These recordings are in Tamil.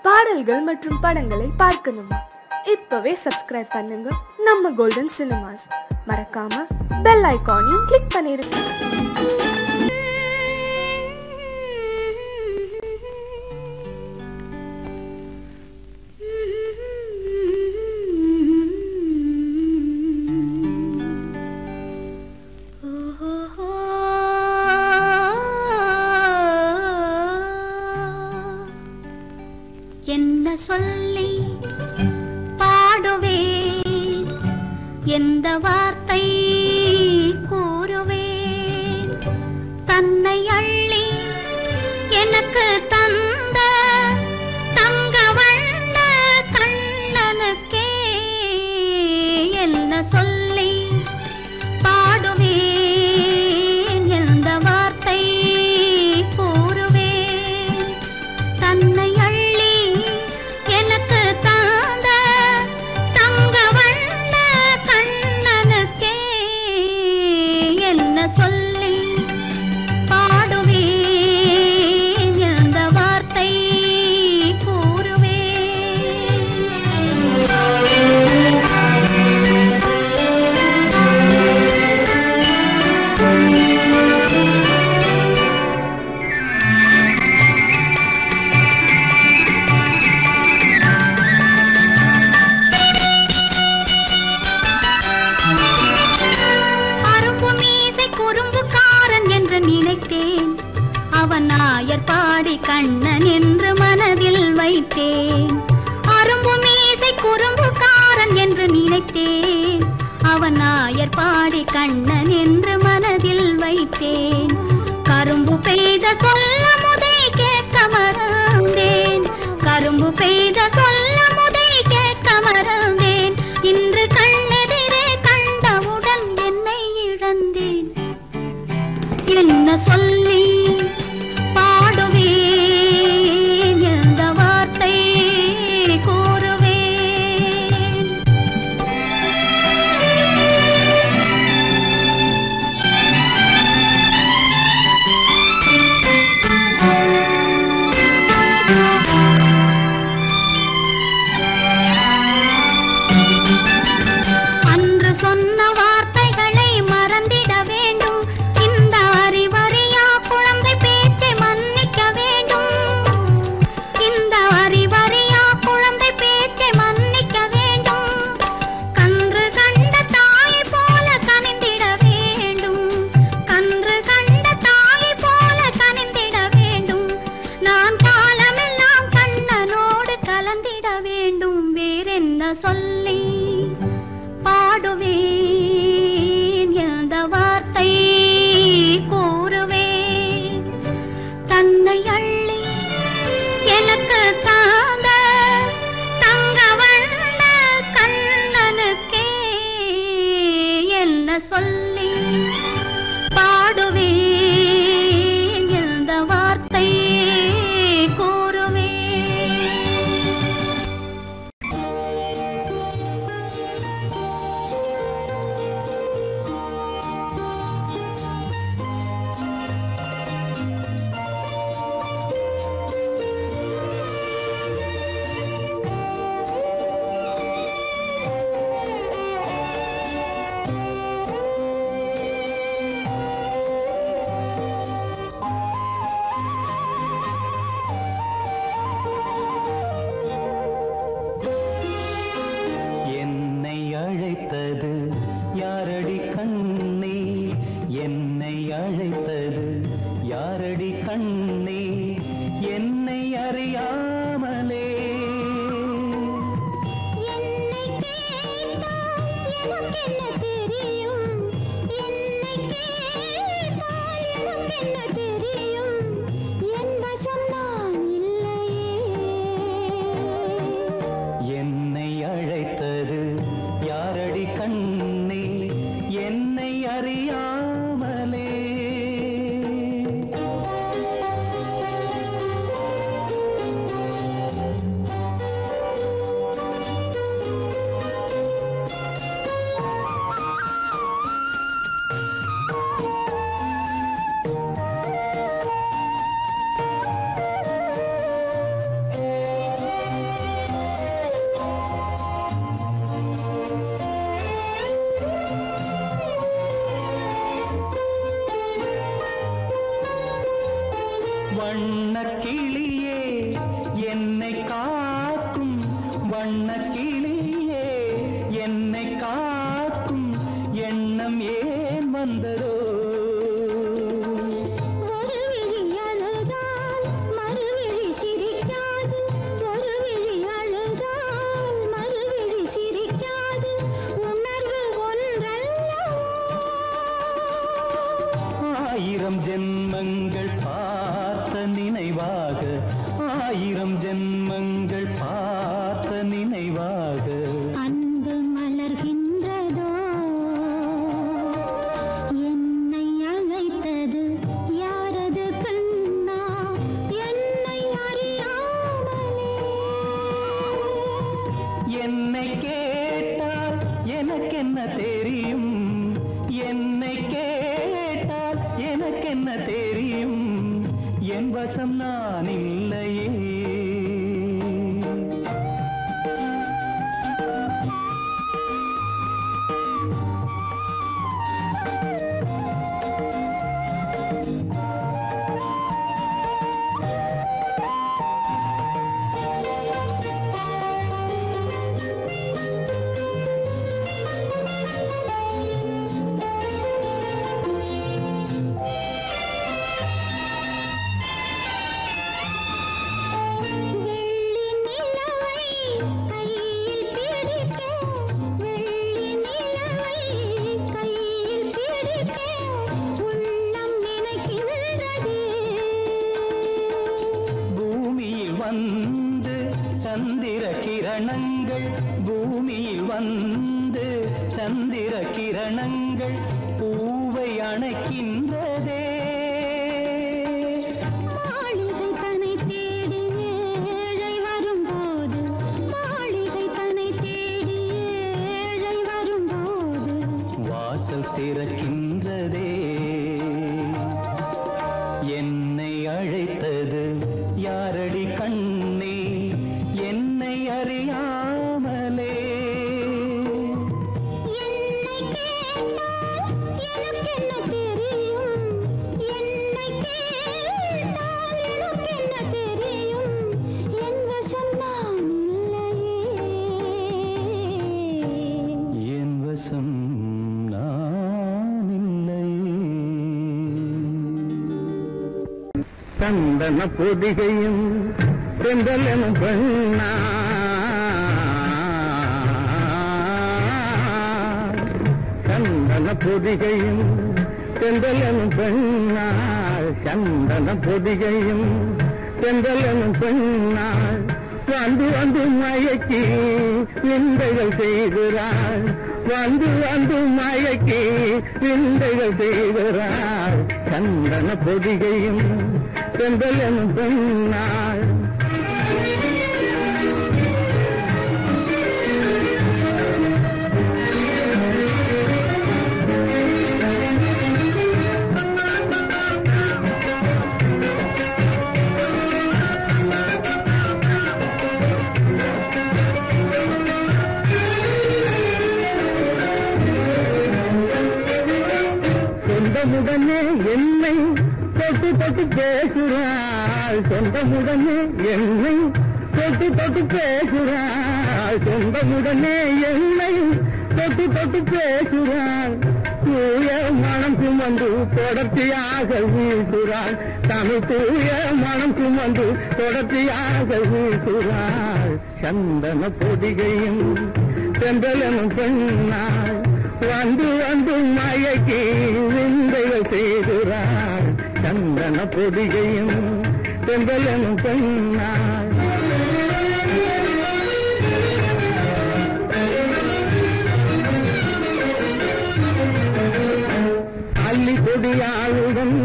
பாடல்கள் மற்றும் படங்களை பார்க்கணுமா இப்பவே சப்ஸ்கிரைப் பண்ணுங்க நம்ம கோல்டன் சினிமாஸ் மறக்காம பெல் ஐகானையும் கிளிக் பண்ணிருங்க என்ன சொல்லி பாடுவேன் எந்த வார்த்தை கூறுவேன் தன்னை அள்ளி எனக்கு தந்த தங்க வண்ண கண்ணனுக்கே என்ன சொல்லி பாடுவேன் எந்த வார்த்தை கூறுவேன் தன்னை அள்ளி எனக்கு தாந்த தங்க வண்ண கண்ணனுக்கே என்ன சொல்லி பாடுவேன் எந்த வார்த்தை கூறுவேன் அரும்பு மீசை குறும்புக்காரன் என்று நினைத்தேன் அவன் நாயர் பாடி கண்ணன் என்று மனதில் வைத்தேன் அரும்பு மீசை குறும்புக்காரன் என்று நினைத்தேன் அவன் நாயர் பாடி கண்ணன் என்று மனதில் வைத்தேன் கரும்பு பெய்த சொல்ல முதை கேட்க மறந்தேன் கரும்பு பெய்த சொல்ல முதை கேட்க மறந்தேன் இன்று கண்ணெதிரே கண்டவுடன் என்னை இழந்தேன் என்ன சொல்லி பாடுவேன் எந்த வார்த்தை கூறுவேன் அன்று சொன்ன வார்த்தைகளை மறந்திட வேண்டும் இந்த அறிவறியா குழந்தை பேச்சை மன்னிக்க வேண்டும் இந்த அறிவறியா குழந்தை பேச்சை மன்னிக்க வேண்டும் கன்று கண்ட தாயை போல கனிந்திட வேண்டும் கன்று கண்ட தாயை போல கனிந்திட வேண்டும் நான் காலமெல்லாம் கண்ணனோடு கலந்திட வேண்டும் வேறென்ன சொல்லி பாடுவேன் எந்த வார்த்தை கூறுவேன் தன்னை அள்ளி எனக்கு தாந்த தங்க வண்ண கண்ணனுக்கே என்ன சொல்லி பாடுவேன் எந்த வார்த்தை கூறுவேன் கண்கள் பார்த்த நினைவாக அன்பு மலர்கின்றதோ என்னை அழைத்தது யாரது கண்ணா என்னை அறியாமலே என்னை கேட்டால் எனக்கென்ன தெரியும் என்னை கேட்டால் எனக்கென்ன தெரியும் என் வசம் நான் இல்லையே வெள்ளி நிலவை கையில் பிடிக்க வெள்ளி நிலவை கையில் பிடிக்க உள்ளம் நினைக்கின்றதே பூமியில் வந்து சந்திர கிரணங்கள் பூமியில் வந்து சந்திர கிரணங்கள் பூவை அணைக்கின்றதே மாளிகை தன்னை தேடி ஏழை வரும்போது மாளிகை தன்னை தேடி ஏழை வரும்போது வாசல் திறக்கின்றதே என்னை அழைத்தது யாரடி கண்ணே என்னை அறியாமலே என்னை கேட்டால் எனக்கென்ன தெரியும் என்னை கேட்டால் எனக்கென்ன தெரியும் என் வசம் நான் இல்லையே என் வசம் நான் இல்லை சந்தன பொதிகையும் செந்தலனும் பெண்ணா சந்தன பொதிகையும் செந்தலனும் பெண்ணாள் சந்தன பொதிகையும் செந்தலனும் பெண்ணாள் வந்து வந்து மயக்கி விந்தைகள் செய்கிறாள் வந்து வந்து மயக்கி விந்தைகள் செய்கிறாள் சந்தன பொதிகையும் செந்தலனும் பெண்ணாள் சொந்தமுடனே என்னை தொட்டு தொட்டு பேசுகிறாள் சொந்தமுடனே என்னை தொட்டு தொட்டு பேசுகிறாள் சொந்தமுடனே என்னை தொட்டு தொட்டு பேசுகிறாள் தூய மனம் சுமந்து தொடர்ச்சியாக வீசுகிறாள் தமிழ் தூய மனம் சுமந்து தொடர்ச்சியாக வீசுகிறாள் சந்தன பொதிகையும் செந்தலனும் பெண்ணாள் வந்து வந்து மயக்கி விந்தைகள் செய்கிறாள் சந்தன பொதிகையும் செந்தலனும் பெண்ணாள் அள்ளி கொடியாளுடன்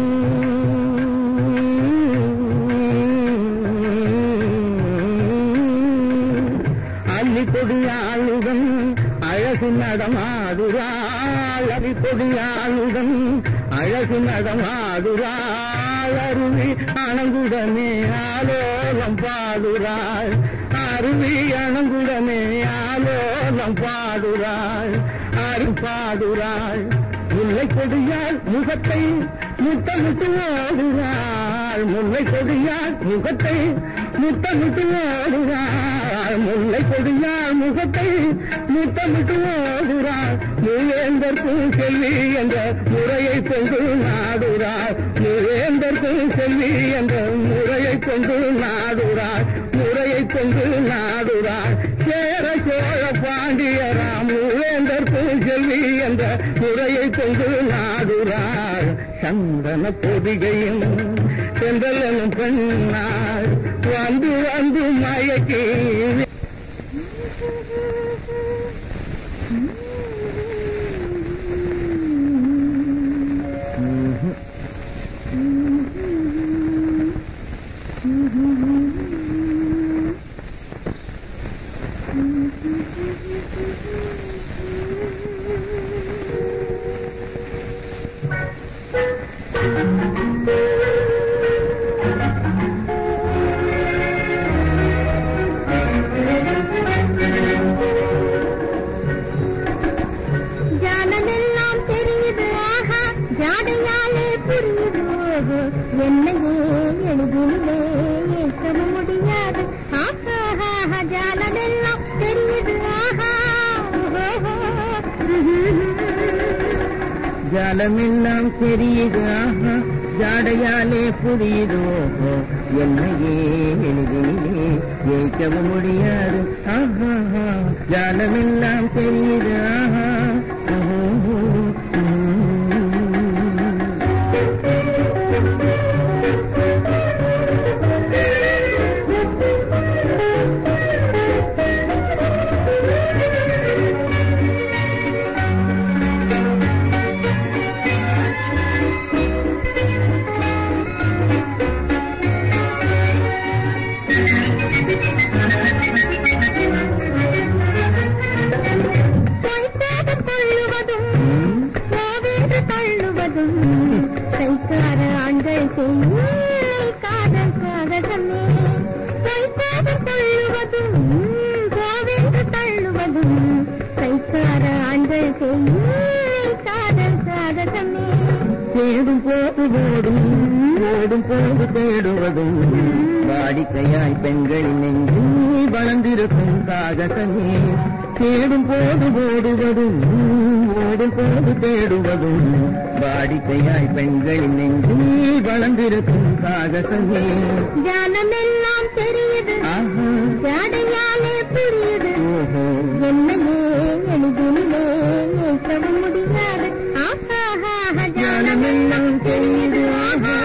அள்ளி கொடியாளுடன் அழகு நடமாடுறாள் அள்ளி கொடியாளுடன் அழகு நடமாடுறாள் அருவி அணங்குடனே ஆலோலம் பாடுறாள் அருவி அணங்குடனே ஆலோலம் பாடுறாள் அரு பாடுறாள் முல்லை கொடியால் முகத்தை முத்தமிட்டு ஓடுகிறாள் முல்லை கொடியால் முகத்தை முத்தமிட்டு ஓடுகிறாள் முல்லை கொடியால் முகத்தை முத்தமிட்டு ஓடுகிறாள் முயேந்தர்க்கும் செல்வி என்ற முறையை கொண்டு நாடுகிறாள் முயேந்தர்க்கும் செல்வி என்ற முறையை கொண்டு நாடுகிறாள் முறையை கொண்டு நாடுகிறாள் சேர சோழ பாண்டியராம் முவேந்தர்க்கும் செல்வி என்ற முறையை கொண்டு நாடுகிறாள் சந்தன பொதிகையும் சென்றலனும் பெண்ணாள் வந்து வந்து மயக்கி ஜானமெல்லாம் தெரியுது ஆஹா ஜாடையாலே புரியுது ஓஹோ என்னையே எழுதினே ஏற்க முடியாது ஆஹா ஆஹா, ஜானமெல்லாம் தெரியுது ஆஹா ஓஹோ. ஜாலமெல்லாம் தெரியுது ஆஹா ஜாடையாலே புரியுது ஓஹோ என்னையே எளிதிலே ஜெயிக்கவும் முடியாது ஆஹா ஆஹா. ஜாலமெல்லாம் தெரியுது ஆஹா ஓஹோ. ம். கைக்காக தள்ளுவதும் கோவென்று தள்ளுவதும் கைக்கார ஆண்கள் செய்யும் காதல் சாகசமே கைக்காக தள்ளுவதும் கோவென்று தள்ளுவதும் கைக்கார ஆண்கள் செய்யும் காதல் சாகசமே தேடும் போது ஓடும் ஓடும் போது தேடுவதும் வாடிக்கையாய் பெண்களின் நெஞ்சில் வளர்ந்திருக்கும் சாகசமே தேடும் போது ஓடுவதும் ஓடும் போது தேடுவதும் வாடிக்கையாய் பெண்களின் நெஞ்சில் வளர்ந்திருக்கும் சாகசமே ஜானமெல்லாம் தெரியுது ஆஹா ஜாடையாலே புரியுது ஓஹோ என்னையே எளிதிலே ஏற்கவும் முடியாது ஆஹா ஆஹா, ஞானமெல்லாம் தெரியுது ஆஹா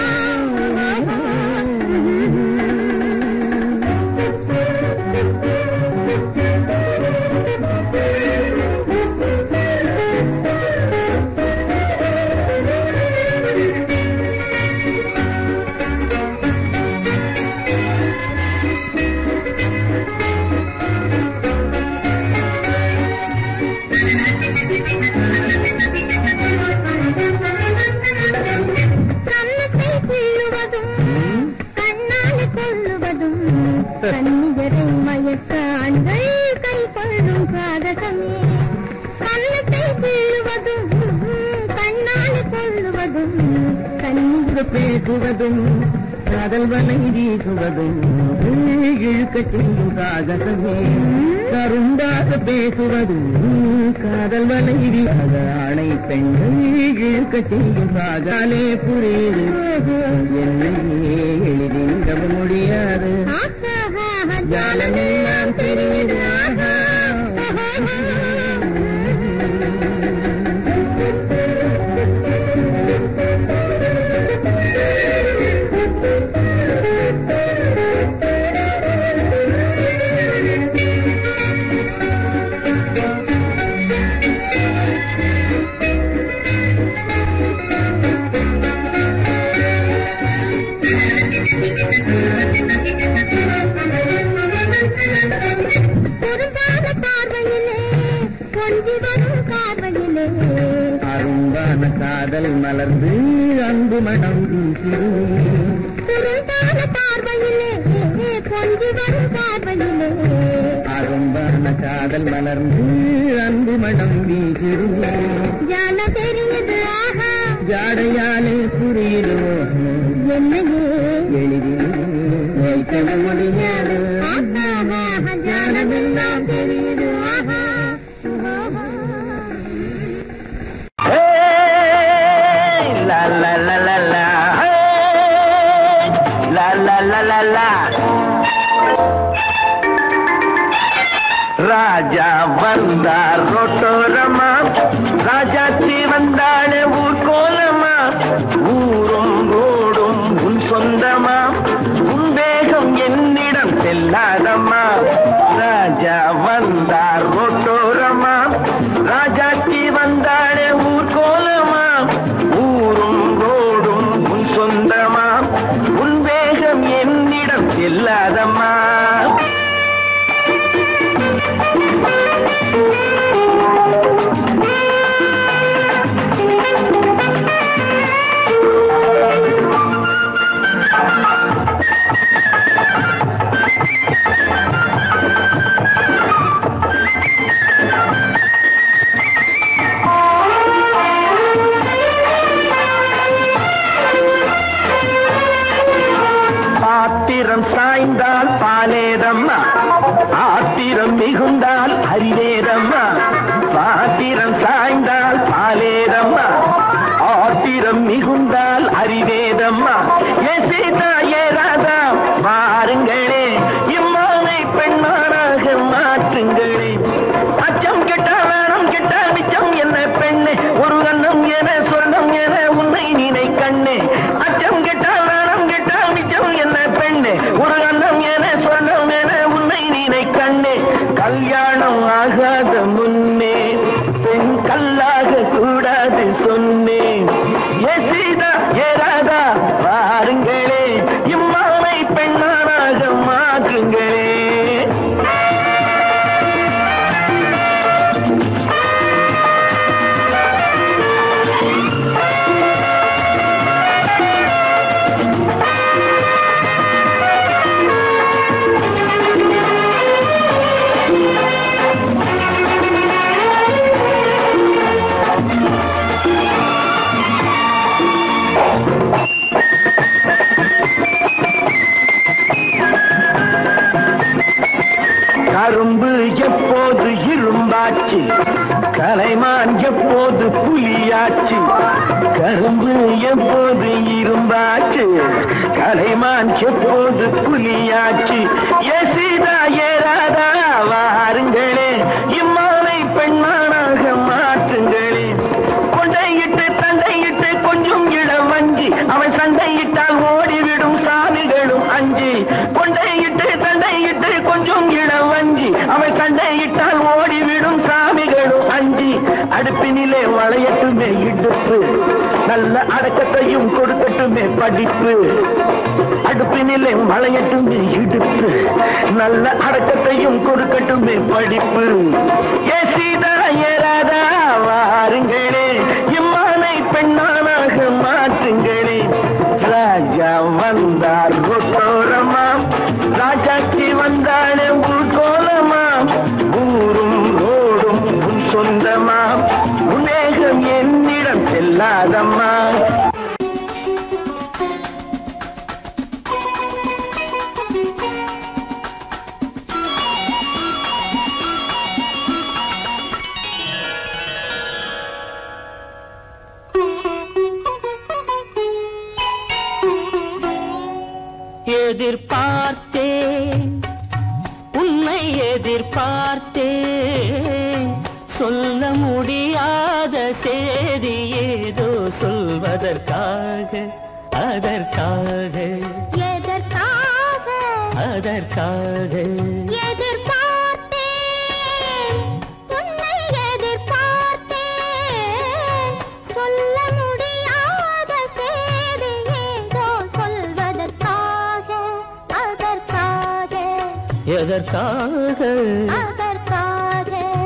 கன்னத்தை கிள்ளுவதும் கண்ணால் கொள்ளுவதும் கண்ணியரை மயக்க ஆண்கள் கை கொள்ளும் சாதகமே கன்னத்தை கிள்ளுவதும் கண்ணால் கொள்ளுவதும் கண்ணீர் பேசுவதும் காதல் வலை வீசுவதும் இழுக்க செய்யும் சாகசமே கரும்பாக பேசுவதும் காதல் வலை வீசாத ஆணை பெண்கள் இழுக்க செய்யும் சாகாலே புரியுது என்னையே எளிதில் முடியாது ஆஹா ஆஹா, ஜாலமெல்லாம் தெரியுது ஆஹா. பொருந்தாத பார்வையிலே கொஞ்சி வரும் பார்வையிலே அரும்பான காதல் மலர்ந்து அன்பு மனம் வீசிடுமே பொருந்தாத பார்வையிலே கொஞ்சி வரும் பார்வையிலே அரும்பான காதல் மலர்ந்து அன்பு மனம் வீசிடுமே ஜான தெரியுது ஆஹா ஜாடையாலே புரியுதோ என்னையே எளிதில் வைக்க முடியாது ஆஹா ஆஹா, ஜானமெல்லாம் தெரியுது ஆஹா La la la la la. Hey! La la la la la. ராஜா வந்தார் ரோட்டோரமா ராஜாச்சி வந்தாளே ஊர் கோலமா ஊரும் ரோடும் உன் சொந்தமா உன் வேகம் என் ராஜா வந்தார் ரோட்டோரமா ராஜாச்சி வந்தாளே ஊர் கோலமா ஊரும் ரோடும் உன் சொந்தமா உன் வேகம் என்னிடம் செல்லாதம்மா பாத்திரம் சாய்ந்தால் பாலேதம்மா ஆத்திரம் மிகுந்தால் அறிவேதம்மா பாத்திரம் சாய்ந்தால் பாலேதம்மா ஆத்திரம் மிகுந்தால் அறிவேதம்மா ஏ சீதா ஏ ராதா பாருங்களே இம்மானை பெண்ணானாக மாற்றுங்களே அச்சம் கெட்டா வேണം கெட்டா மிச்சம் என்ன பெண்ணே ஒரு கண்ணம் என சொர்ணம் என உன்னை நினை கண்ணே அச்சம் கெட்டா வேണം கெட்டா மிச்சம் என்ன பெண்ணே ஒரு கண்ணம் என சொர்ணம் என உன்னை நினை கண்ணே கல்யாணம் ஆகாத முன்னே பெண் கல்லாக கூடாது சொன்னேன் ஏ சீதா ஏ ராதா பாருங்களே இம்மாவை பெண்ணானாக மாற்றுங்களே கரும்பு எப்போது இரும்பாச்சு கலைமான் எப்போது புலியாச்சு கரும்பு எப்போது இரும்பாச்சு கலைமான் எப்போது புலியாச்சு ஏ சீதா ஏ ராதா வாருங்களே இம்மானை பெண்ணானாக மாற்றுங்களே கொண்டையிட்டு தண்டையிட்டு கொஞ்சம் இளம் வஞ்சி அவன் சண்டையிட்டால் ஓடிவிடும் சாமிகளும் அஞ்சி கொண்டையிட்டு தண்டையிட்டு கொஞ்சம் இளம் வஞ்சி அவன் சண்டையிட்டால் ஓடிவிடும் சாமிகளும் அஞ்சி அடுப்பினிலே வளையட்டுமே இடுப்பு நல்ல அடக்கத்தையும் கொடுக்கட்டுமே படிப்பு அடுப்பினிலே வளையட்டுமே இடுப்பு நல்ல அடக்கத்தையும் கொடுக்கட்டுமே படிப்பு ஏ சீதா ஏ ராதா வாருங்களே இம்மானை பெண்ணானாக மாற்றுங்களே ராஜா வந்தார் கோட்டோரமா ராஜாச்சி வந்தாளே உள் கோலமா ஊரும் ரோடும் உன் சொந்தமா உன்னேகம் என்னிடம் செல்லாதம்மா எதிர்பார்த்தேன் உன்னை எதிர்பார்த்தேன் சொல்ல முடியாத செய்தி ஏதோ சொல்வதற்காக அதற்காக எதற்காக அதற்காக எதிர்பார்த்தேன் உன்னை எதிர்பார்த்தேன் சொல்ல முடியாத செய்தி ஏதோ சொல்வதற்காக அதற்காக எதற்காக அதற்காக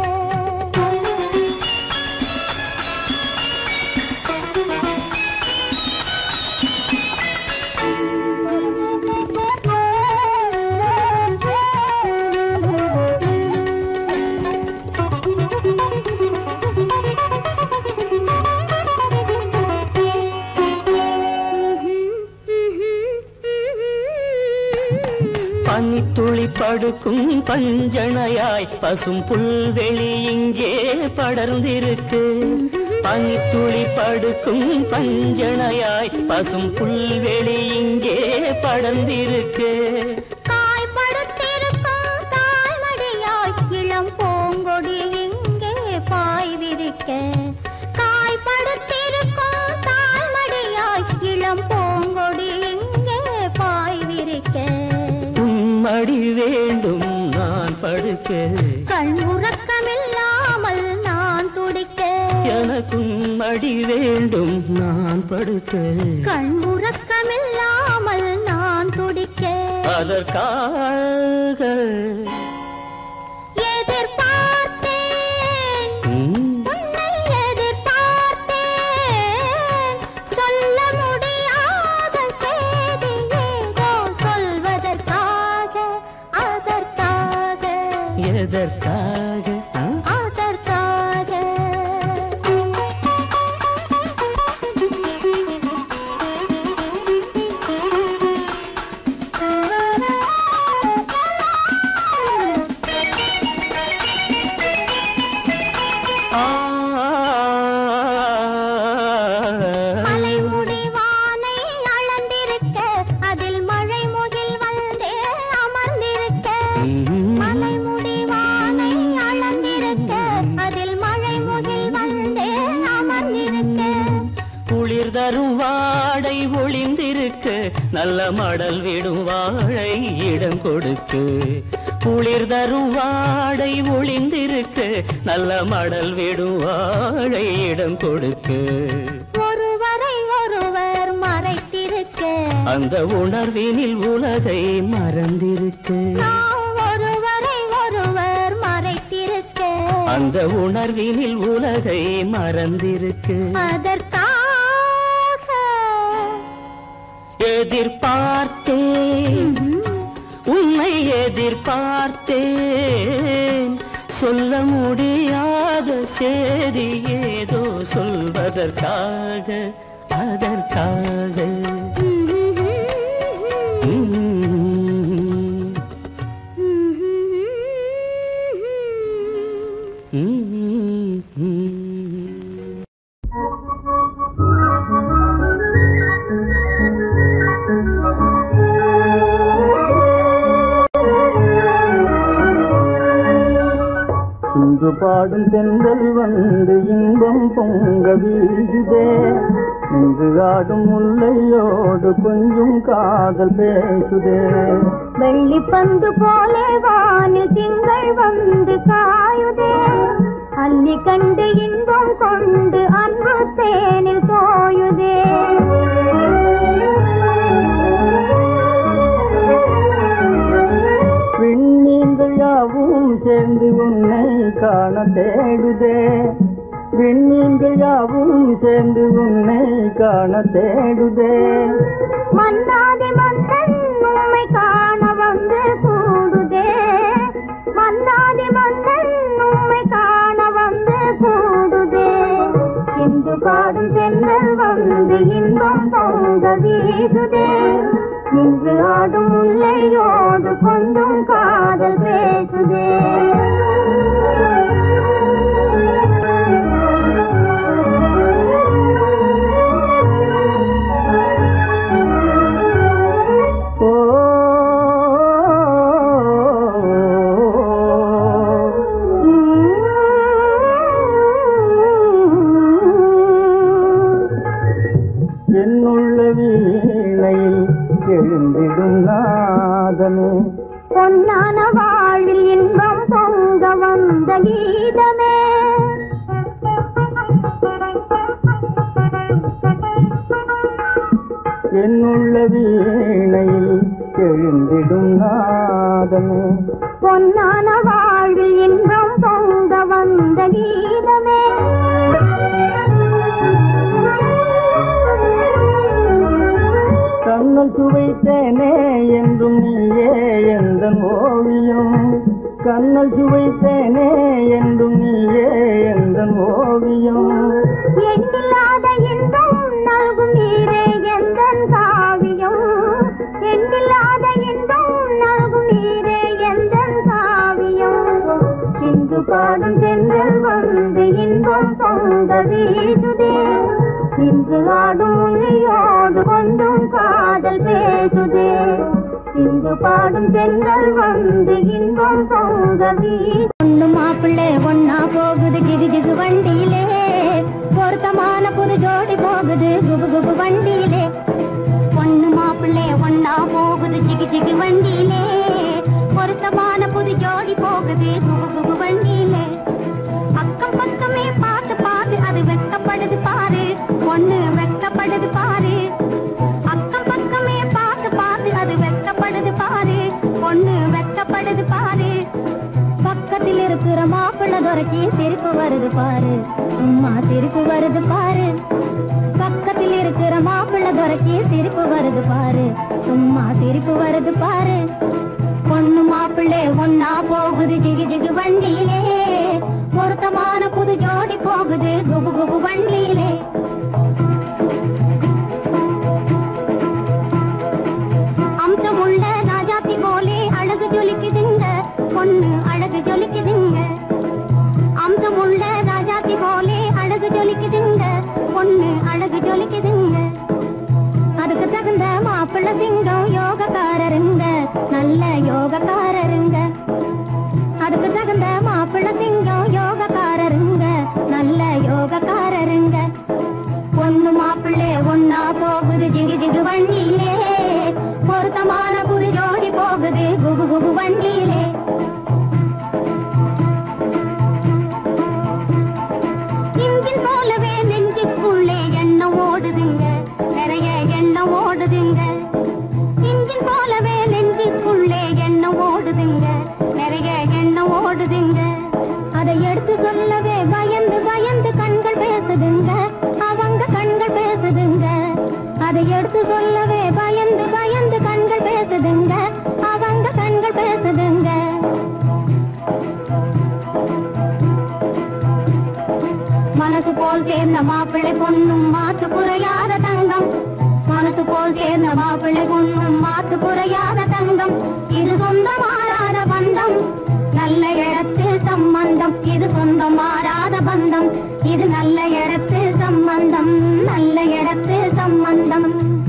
பனித்துளி படுக்கும் பஞ்சணையாய் பசும் புல்வெளி இங்கே படர்ந்திருக்கு பனித்துளி படுக்கும் பஞ்சணையாய் பசும் புல்வெளி இங்கே படர்ந்திருக்கு காய்படுத்திருக்கும் தாய்மடியாய் இளம் பூங்கொடி இங்கே பாய் விரிக்க காய்படுத்திருக்கும் தாய்மடியாய் இளம் பூங்கொடி இங்கே பாய் விரிக்க உம்மடி வேண்டும் படுக்க கண் உறக்கமில்லாமல் நான் துடிக்க எனக்கும் மடி வேண்டும் நான் படுக்க கண் உறக்கமில்லாமல் நான் துடிக்க அதற்காக எதிர்பார்த்தேன் ம், உன்னை எதிர்பார்த்தேன் சொல்ல முடியாத செய்தி ஏதோ சொல்வதற்காக அதற்காக எதற்காக ஆ? அதற்காக மலைமுடி வானை அளந்திருக்க அதில் மழை முகில் வந்தே அமர்ந்திருக்க மலைமுடி வானை அளந்திருக்க அதில் மழை முகில் வந்தே அமர்ந்திருக்க குளிர் தரும் வாடை ஒளிந்திருக்க நல்ல மடல் விடும் வாழை இடம் கொடுக்கு குளிர் தரும் வாடை ஒளிந்திருக்க நல்ல மடல் விடும் வாழை இடம் கொடுக்கு ஒருவரை ஒருவர் மறைத்திருக்க அந்த உணர்வினில் உலகை மறந்திருக்கு நாம் ஒருவரை ஒருவர் மறைத்திருக்க அந்த உணர்வினில் உலகை மறந்திருக்கு அதற்காக எதிர்பார்த்தேன் உன்னை எதிர்பார்த்தேன் சொல்ல முடியாத செய்தி ஏதோ சொல்வதற்காக அதற்காக ம். ம், ம். இங்கு பாடும் தென்றல் வந்து இன்பம் பொங்க வீசுதே இங்கு ஆடும் முல்லையோடு கொஞ்சம் காதல் பேசுதே வெள்ளி பந்து போலே வானில் திங்கள் வந்து காயுதே அள்ளி கண்டு இன்பம் கொண்டு அன்பு தேனில் தோயுதே விண்மீன்கள் யாவும் சேர்ந்து உன்னை காண தேடுதே விண்மீன்கள் யாவும் சேர்ந்து உன்னை காண தேடுதே மன்னாதி மன்னன் உம்மை காண வந்து கூடுதே மன்னாதி மன்னன் உம்மை காண வந்து கூடுதே இந்து பாடும் தென்றல் வந்து இன்பம் பொங்க வீசுதே நின்று ஆடும் முல்லையோடு கொஞ்சம் காதல் பேசுதே ஓ என்னுள்ள வீணையில் எழுந்திடும் நாதமே பொன்னான வாழ்வில் இன்பம் பொங்க வந்த கீதமே என்னுள்ள வீணையில் எழுந்திடும் நாதமே பொன்னான வாழ்வில் இன்பம் பொங்க வந்த கீதமே கண்ணல் சுவைத்தேனே என்றும் நீயே எந்த ஓவியம் கண்ணல் சுவைத்தேனே என்றும் நீயே எந்த ஓவியம் எண்ணில்லாத இன்பம் நல்கும் நீரே எந்தன் காவியம் எண்ணில்லாத இன்பம் நல்கும் நீரே எந்தன் காவியம் இங்கு பாடும் தென்றல் வந்து இன்பம் பொங்க வீசுதே இன்று ஆடும் மொழியோடு கொஞ்சம் காதல் பேசுதே இங்கு பாடும் தென்றல் வந்து இன்பம் பொங்க வீசு ஒண்ணு மாப்பிள்ளை ஒன்னா போகுது ஜிகு ஜிகு வண்டியிலே பொருத்தமான புது ஜோடி போகுது குபு குபு வண்டியிலே பொண்ணு மாப்பிள்ளை ஒன்னா போகுது ஜிகு ஜிகு வண்டியிலே பொருத்தமான புது ஜோடி போகுது துறக்கி சிரிப்பு வருது பாரு சும்மா சிரிப்பு வருது பாரு பக்கத்தில் இருக்கிற மாப்பிள்ளை துறக்கி சிரிப்பு வருது பாரு சும்மா சிரிப்பு வருது பாரு பொண்ணு மாப்பிள்ளை ஒன்னா போகுது ஜிகு ஜிகு வண்டியிலே பொருத்தமான புது ஜோடி போகுது குபு குபு வண்டியிலே அம்சமுள்ள ராஜாத்தி போலே அழகு ஜொலிக்குதுங்க பொண்ணு அழகு ஜொலிக்குதுங்க அம்சமுள்ள ராஜாத்தி போலே அழகு ஜொலிக்குதுங்க பொண்ணு அழகு ஜொலிக்குதுங்க அதுக்கு தகுந்த மாப்பிள்ளை சிங்கம் யோகக்காரருங்க நல்ல யோகக்காரருங்க அதுக்கு தகுந்த மாப்பிள்ளை சிங்கம் யோகக்காரருங்க நல்ல யோகக்காரருங்க பொண்ணு மாப்பிள்ளை ஒன்னா போகுது ஜிகு ஜிகு வண்டியிலே பொருத்தமான புது ஜோடி போகுது குபு குபு வண்டியிலே இன்ஜின் போலவே நெஞ்சுக்குள்ளே எண்ணம் ஓடுதுங்க நிறைய எண்ணம் ஓடுதுங்க இன்ஜின் போலவே நெஞ்சுக்குள்ளே எண்ணம் ஓடுதுங்க நிறைய எண்ணம் ஓடுதுங்க அதை எடுத்து சொல்லவே பயந்து பயந்து கண்கள் பேசுதுங்க அவங்க கண்கள் பேசுதுங்க அதை எடுத்து சொல்லவே பயந்து பயந்து கண்கள் பேசுதுங்க அவங்க கண்கள் பேசுதுங்க மனசு போல் சேர்ந்த மாப்பிள்ளை பொண்ணும் மாத்து குறையாத தங்கம் மனசு போல் சேர்ந்த மாப்பிள்ளை பொண்ணும் மாத்து குறையாத தங்கம் இது சொந்த மாறாத பந்தம் நல்ல இடத்து சம்பந்தம் இது சொந்தம் மாறாத பந்தம் இது நல்ல இடத்து சம்பந்தம் நல்ல இடத்து சம்பந்தம்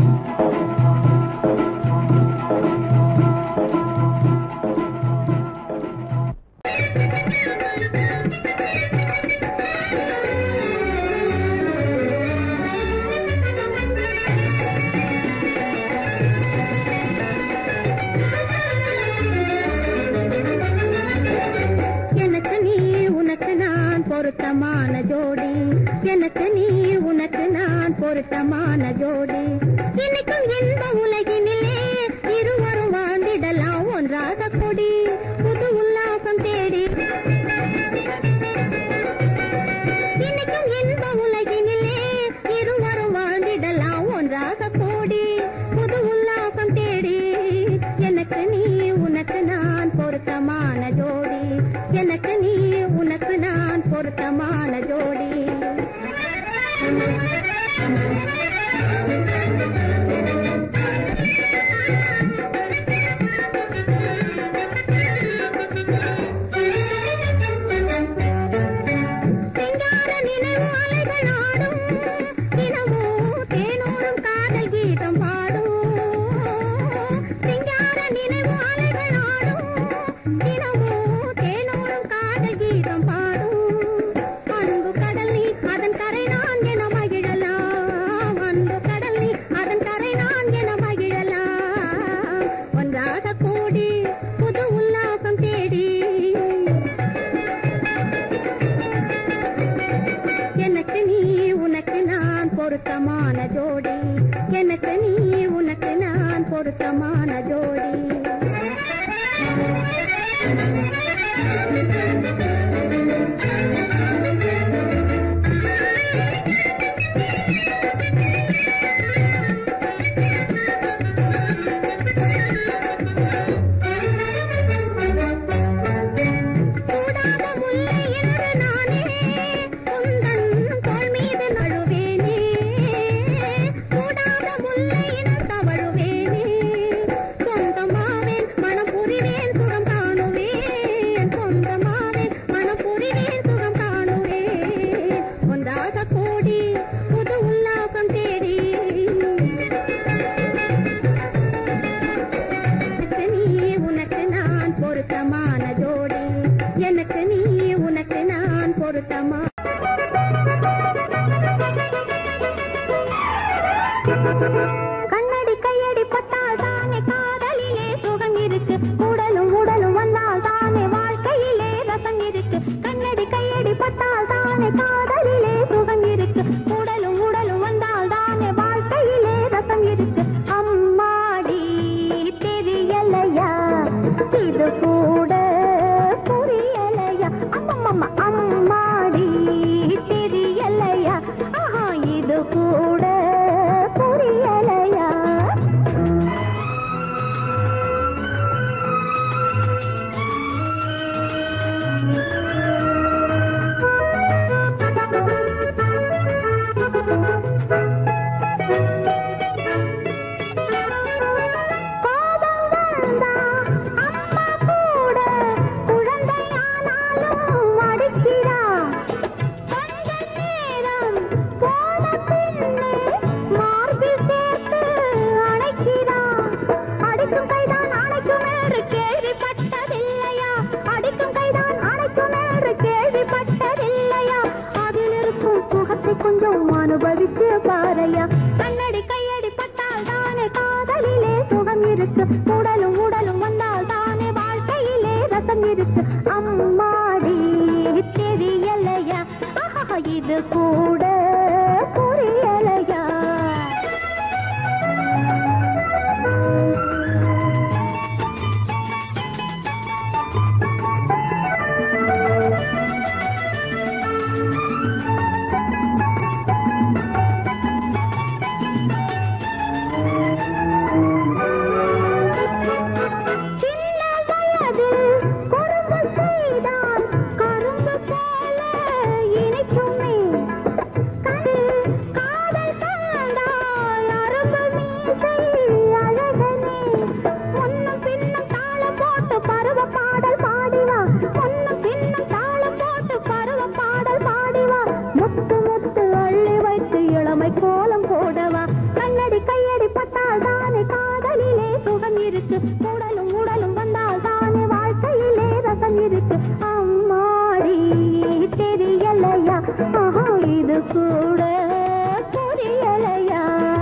எனக்கு நீ உனக்கு நான் பொருத்தமான ஜோடி எனக்கு நீ உனக்கு நான் பொருத்தமான ஜோடி இன்னைக்கும் இந்த உலகினிலே இருவரும் வாழ்ந்திடலாம் ஒன்றாக கொடி புது உல்லாசம் தேடி இன்னைக்கும் இந்த உலகினிலே இருவரும் வாழ்ந்திடலாம் ஒன்றாக கூடி புது உல்லாசம் தேடி எனக்கு நீ உனக்கு நான் பொருத்தமான ஜோடி எனக்கு நீ உனக்கு நான் பொருத்தமான ஜோடி சிங்கார நினைவு அலைகள் ஆடும் தினமும் தேனோரும் காதல் கீதம் பாடும் சிங்கார நினைவு அலைகள் ஆடும் தினமும் தேனோரும் காதல் கீதம் பாடும் அன்பு கடல் நீ அதன் கரை நான் என மகிழலாம் அன்பு கடல் நீ அதன் கரை நான் என மகிழலாம் ஒன்றாக கூடி புது உல்லாசம் தேடி எனக்கு நீ உனக்கு நான் பொருத்தமான ஜோடி எனக்கு நீ உனக்கு நான் பொருத்தமான ஜோடி சூடாத முல்லை என்று நானே உந்தன் தோள் மீது நழுவேனே சூடாத முல்லை என்று தவழுவேனே சொந்தமாவேன் மனம் புரிவேன் சுகம் காணுவேன் சொந்தமாவேன் மனம் புரிவேன் சுகம் காணுவேன் ஒன்றாக கூடி புது உல்லாசம் தேடி எனக்கு நீ உனக்கு நான் பொருத்தமான ஜோடி எனக்கு நீ உனக்கு நான் பொருத்தமா கண்ணடி கையடி பட்டால் தானே காதலிலே சுகம் இருக்கு உடலும் உடலும் வந்தால் தானே வாழ்க்கையிலே ரசம் இருக்கு கண்ணடி கையடி பட்டால் தானே காதலிலே சுகம் இருக்கு உடலும் உடலும் வந்தால் தானே வாழ்க்கையிலே ரசம் இருக்கு அம்மாடி தெரியலையா இது கூட புரியலையா அம்மம்மா அம்மா இருக்கு உடலும் உடலும் வந்தால் தானே வாழ்க்கையிலே ரசம் இருக்கு அம்மாடி தெரியலையா ஆஹா, இது கூட புரியலையா சின்ன வயதில் குறும்பு செய்தால் கரும்பு போல இனிக்குமே கண்டு காதல் தந்தால் அரும்பு மீசை அழகனே முன்னும் பின்னும் தாளம் போட்டு பருவ பாடல் பாடிவா முன்னும் பின்னும் தாளம் போட்டு பருவ பாடல் பாடிவா முத்து முத்து அள்ளி வைத்து இளமை கோலம் போடவா கண்ணடி கையடி பட்டால் தானே காதலிலே சுகம் இருக்கு உடலும் உடலும் வந்தால் தானே வாழ்க்கையிலே ரசம் இருக்கு அம்மாடி தெரியலையா ஆஹா, இது கூட புரியலையா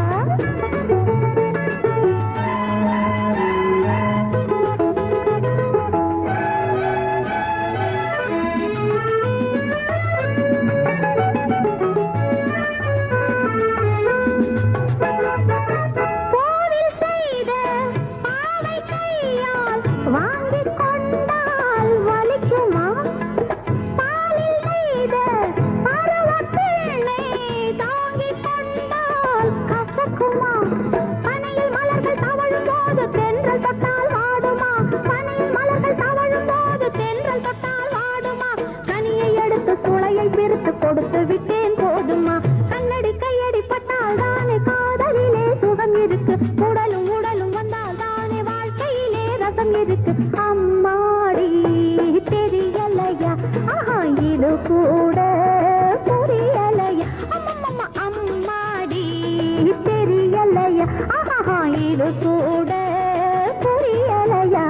கோவில் செய்த பாவை கையால் வாங்கிக் கொண்டால் வலிக்குமா பாலில் செய்த பருவப் பெண்ணை தாங்கிக் கொண்டால் கசக்குமா பனையில் மலர்கள் தவழும் போது தென்றல் தொட்டால் வாடுமா பனையில் மலர்கள் தவழும் போது தென்றல் தொட்டால் வாடுமா கனியை எடுத்து சுளையை பிரித்து கொடுத்து விட்டேன் போதுமா கண்ணடி கையடி பட்டால் தானே காதலிலே சுகம் இருக்கு உடலும் உடலும் வந்தால் தானே வாழ்க்கையிலே ரசம் இருக்கு அம்மாடி தெரியலையா ஆஹா இது கூட புரியலையா அம்மம்மம்மா, அம்மாடி தெரியலையா ஆஹா இது கூட புரியலையா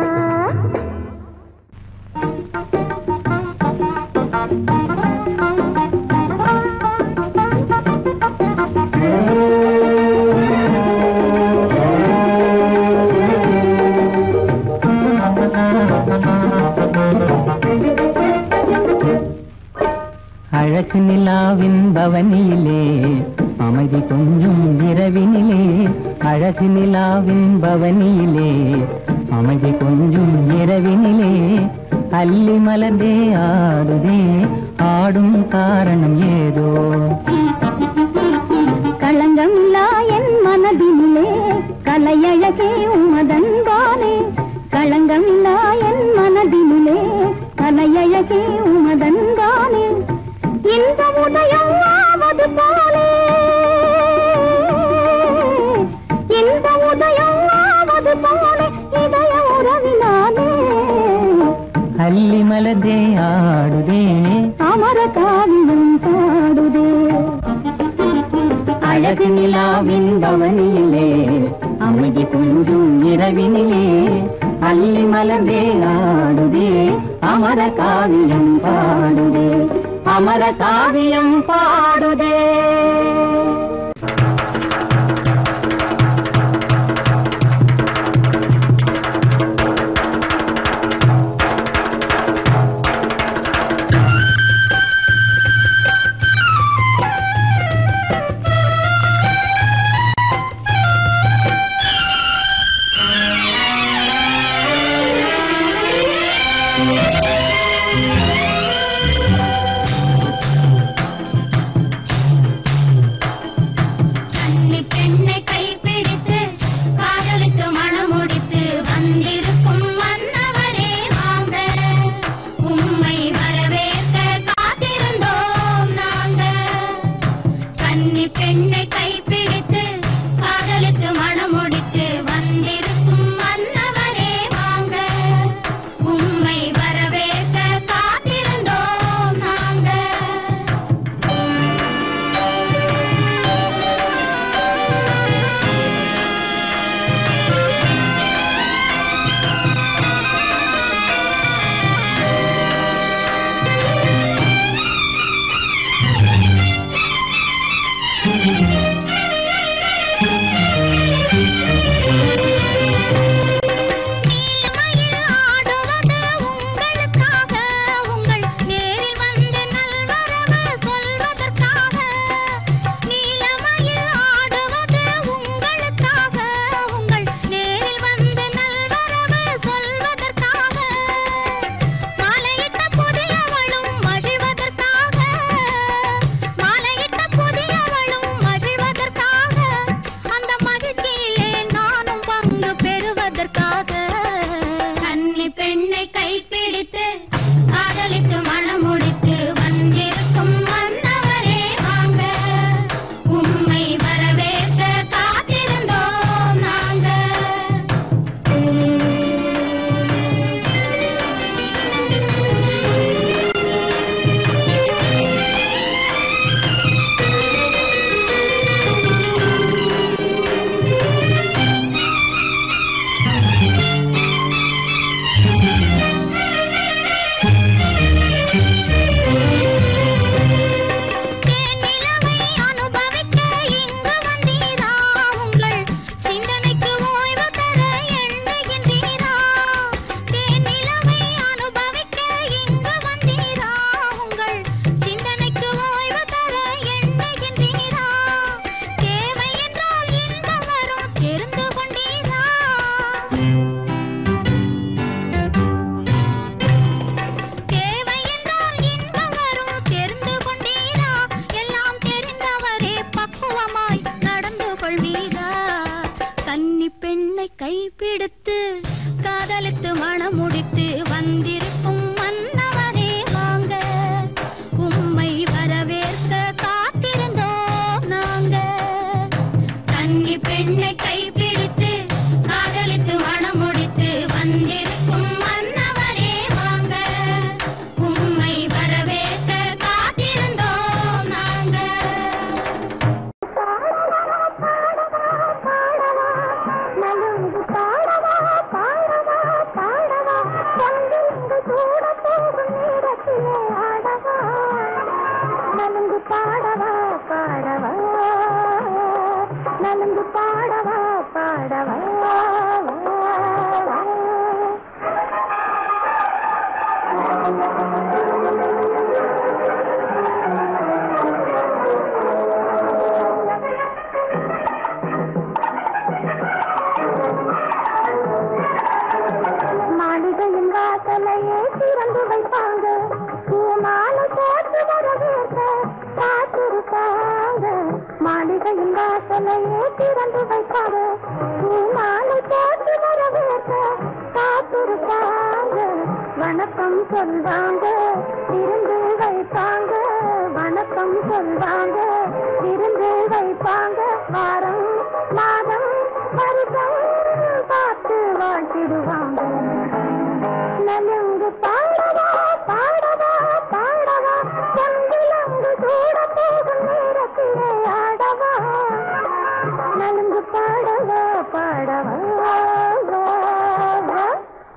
அழகு நிலாவின் பவனியிலே அமைதி கொஞ்சம் இரவினிலே அழகு நிலாவின் பவனியிலே அமைதி கொஞ்சம் இரவினிலே அல்லி மலர்ந்தே ஆடுதே ஆடும் காரணம் ஏதோ களங்கமில்லா என் மனதினிலே கலையழகே உமதன்பானே களங்கமில்லா என் மனதினிலே கலையழகே உமதன்பானே இந்த உதயம் ஆவது போலே இந்த உதயம் ஆவது போலே இதய உறவினாலே அல்லி மலர்ந்தே ஆடுதே அமர காவியம் பாடுதே அழகு நிலாவின் பவனியிலே அமைதி கொஞ்சம் இரவினிலே அல்லி மலர்ந்தே ஆடுதே அமர காவியம் பாடுதே அமர காவியம் பாடுதே மாளிகையின் வாசலையே திறந்து வைப்பாங்க பூமாலை போட்டு வரவேற்க காத்திருப்பாங்க மாளிகையின் வாசலையே திறந்து வைப்பாங்க பூமாலை போட்டு வரவேற்க காத்திருப்பாங்க வணக்கம் சொல்வாங்க விருந்து வைப்பாங்க வணக்கம் சொல்வாங்க விருந்து வைப்பாங்க வாரம் மாதம் வருஷம் பார்த்து வாழ்த்திடுவாங்க நலுங்கு பாடவா பாடவா பாடவா செந்திலங்கு கூட போகும் நேரத்திலே ஆடவா நலுங்கு பாடவா பாடவா வா, வா.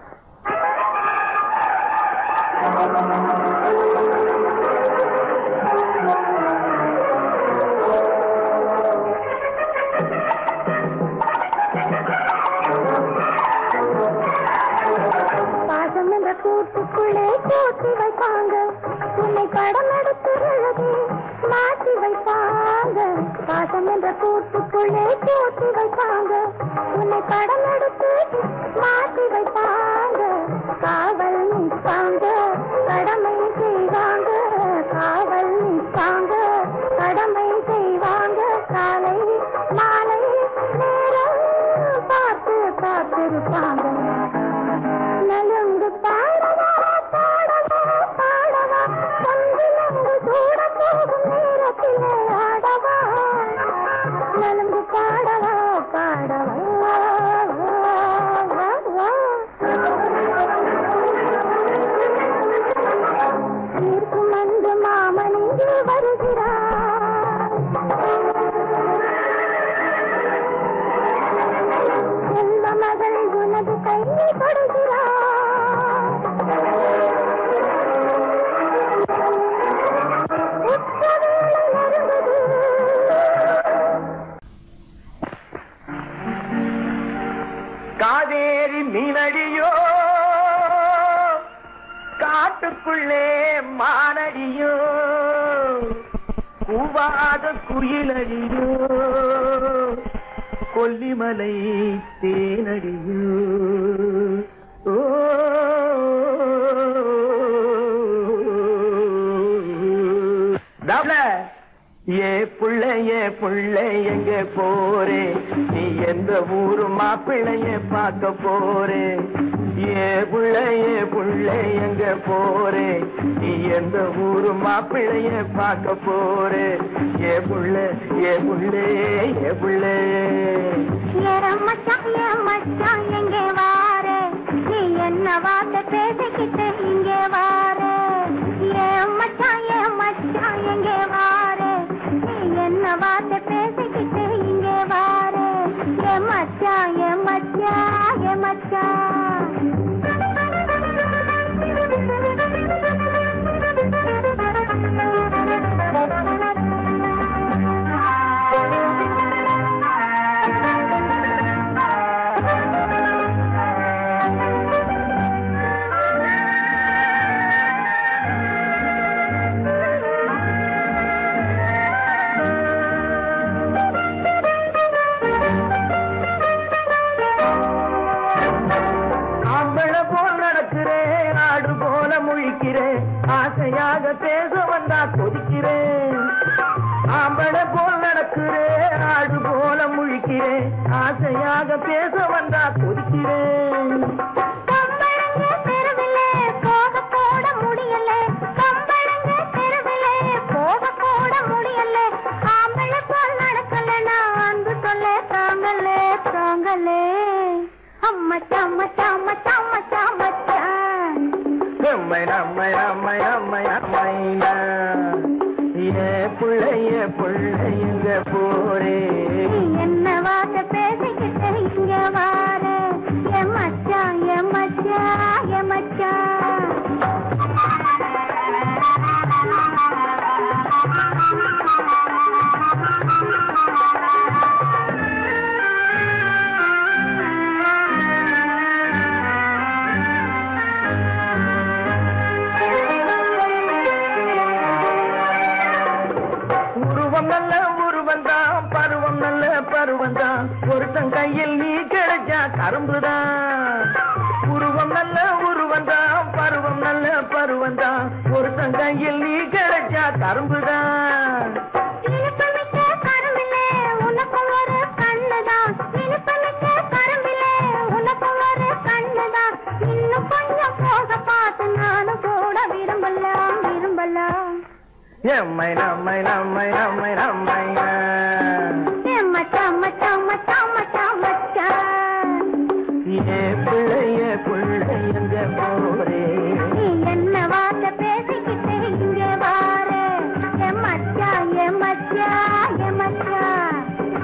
பாசம் என்ற கூட்டுக்குள்ளே கூட்டி வைப்பாங்க உன்னை படம் எடுத்து எழுதி மாற்றி வைப்பாங்க பாசம் என்ற கூட்டுக்குள்ளே கூட்டி வைப்பாங்க உன்னை படம் எடுத்து மாற்றி வைப்பாங்க காவல் நிற்பாங்க கடமை செய்வாங்க காவல் நிற்பாங்க கடமை செய்வாங்க காலை மாலை நேரம் பார்த்து காத்திருப்பாங்க நலுங்கு பாடவா பாடவா பாடவா சந்திலங்கு கூட போகும் நேரத்திலே ஆடவா நலுங்கு பாடவா பாடவா வா, வா. இருக்கும் அன்று மாமன் இங்கு வருகிறார் செல்வ மகள் உனது கையை தொடுகிறார் உச்சவேளை நெருங்குது. காவேரி மீனடியோ காட்டுக்குள்ளே மானடியோ கூவாத குயிலடியோ கொல்லிமலை தேனடியோ ஓ தவள ஏ புள்ள ஏ புள்ள எங்க போறே நீ எந்த ஊரு மாப்பிள்ளைய பார்க்க போறே ஏ புள்ள ஏ புள்ள எங்க போறே நீ எந்த ஊரு மாப்பிள்ளைய பார்க்க போறே ஏ புள்ள ஏ புள்ளே ஏ புள்ளே ஏன் மச்சான் ஏன் மச்சான் எங்கே வாரே நீ என்ன வார்த்தை பேசிக்கிட்டு இங்கே வாரே ஏன் மச்சான் ஏன் மச்சான் எங்கே வாரே நீ என்ன வார்த்தை பேசிக்கிட்டு இங்கே வாரே ஏ மச்சான் ஏ மச்சான் ஏ ஆம்பள போல் நடக்கிறேன் ஆடு போல முழிக்கிறேன் ஆசையாக பேச வந்தா கொதிக்கிறேன் ஆம்பள போல் நடக்கிறேன் ஆடு போல முழிக்கிறேன் ஆசையாக பேச வந்தா கொதிக்கிறேன் கம்பளங்க தெருவிலே போக கூட முடியல கம்பளங்க தெருவிலே போக கூட முடியல ஆம்பளை போல் நடக்கல நான் அன்பு சொல்ல தாங்கலே தாங்கலே அம்மச்சா அம்மச்சா அம்மச்சா அம்மச்சா அம்மச்சான் அம்மை அம்மை அம்மை அம்மை அம்மையா ஏ புள்ளைய புள்ளைங்க போரே நீ என்ன வார்த்தை பேசிக்கிட்டு இங்க வார என் மச்சான் என் மச்சான் என் மச்சான் கரும்புதான் உருவம் நல்ல உருவம் தான் பருவம் நல்ல பருவம் தான் ஒரு கையில் நீ கிடைச்சா கரும்புதான் இனிப்புமிக்க கரும்பிலே உனக்கும் ஒரு கண்ணுதான் இனிப்புமிக்க கரும்பிலே உனக்கும் ஒரு கண்ணுதான் இன்னும் கொஞ்சம் போக பார்த்து நானும் கூட விரும்பலாம் விரும்பலாம் எம்மை நம்மை நம்மை நம்மை நம்மை ஏ மச்சான் மச்சான் மச்சான் மச்சான் மச்சான் ஏ பிள்ளைய பிள்ளை எங்க போரே நீ என்ன வார்த்தை பேசிக்கிட்டு இங்கே வாரு ஏ மச்சான் ஏ மச்சான் ஏ மச்சான்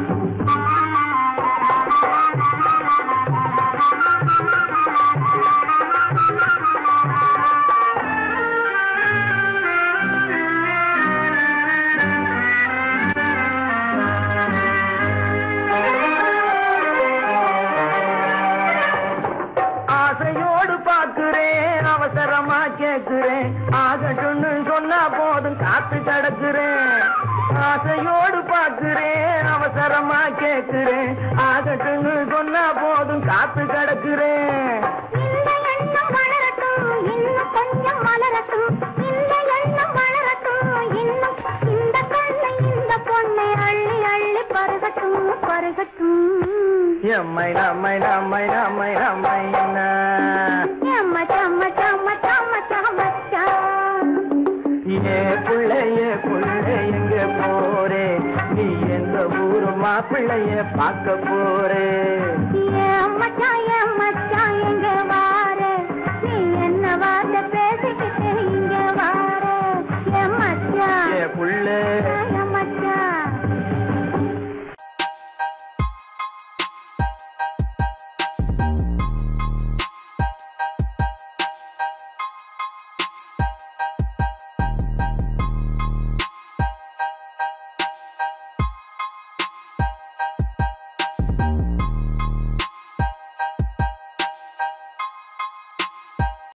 ஆசையோடு பார்க்கிறேன் அவசரமா கேட்கிறேன் ஆகட்டும்னு சொன்னா போதும் காத்து கிடக்குறேன் ஆசையோடு பார்க்கிறேன் அவசரமா கேட்கிறேன் ஆகட்டும்னு சொன்னா போதும் காத்து கிடக்குறேன் இந்த எண்ணம் வளரட்டும் இன்னும் கொஞ்சம் வளரட்டும் இந்த எண்ணம் வளரட்டும் இன்னும் இந்த கண்ணை இந்த பொண்ணை அள்ளி அள்ளி பருகட்டும் பருகட்டும் எம்மை நம்மை நம்மை நம்மை நம்மை என்ன மச்சான் மச்சான் மச்சான் மச்சான் மச்சான் ஏ பிள்ளைய பிள்ளை எங்க போறே நீ எந்த ஊரு மாப்பிள்ளைய பார்க்க போறே ஏன் மச்சான் ஏன் மச்சான் எங்க வாரு நீ என்ன வார்த்தை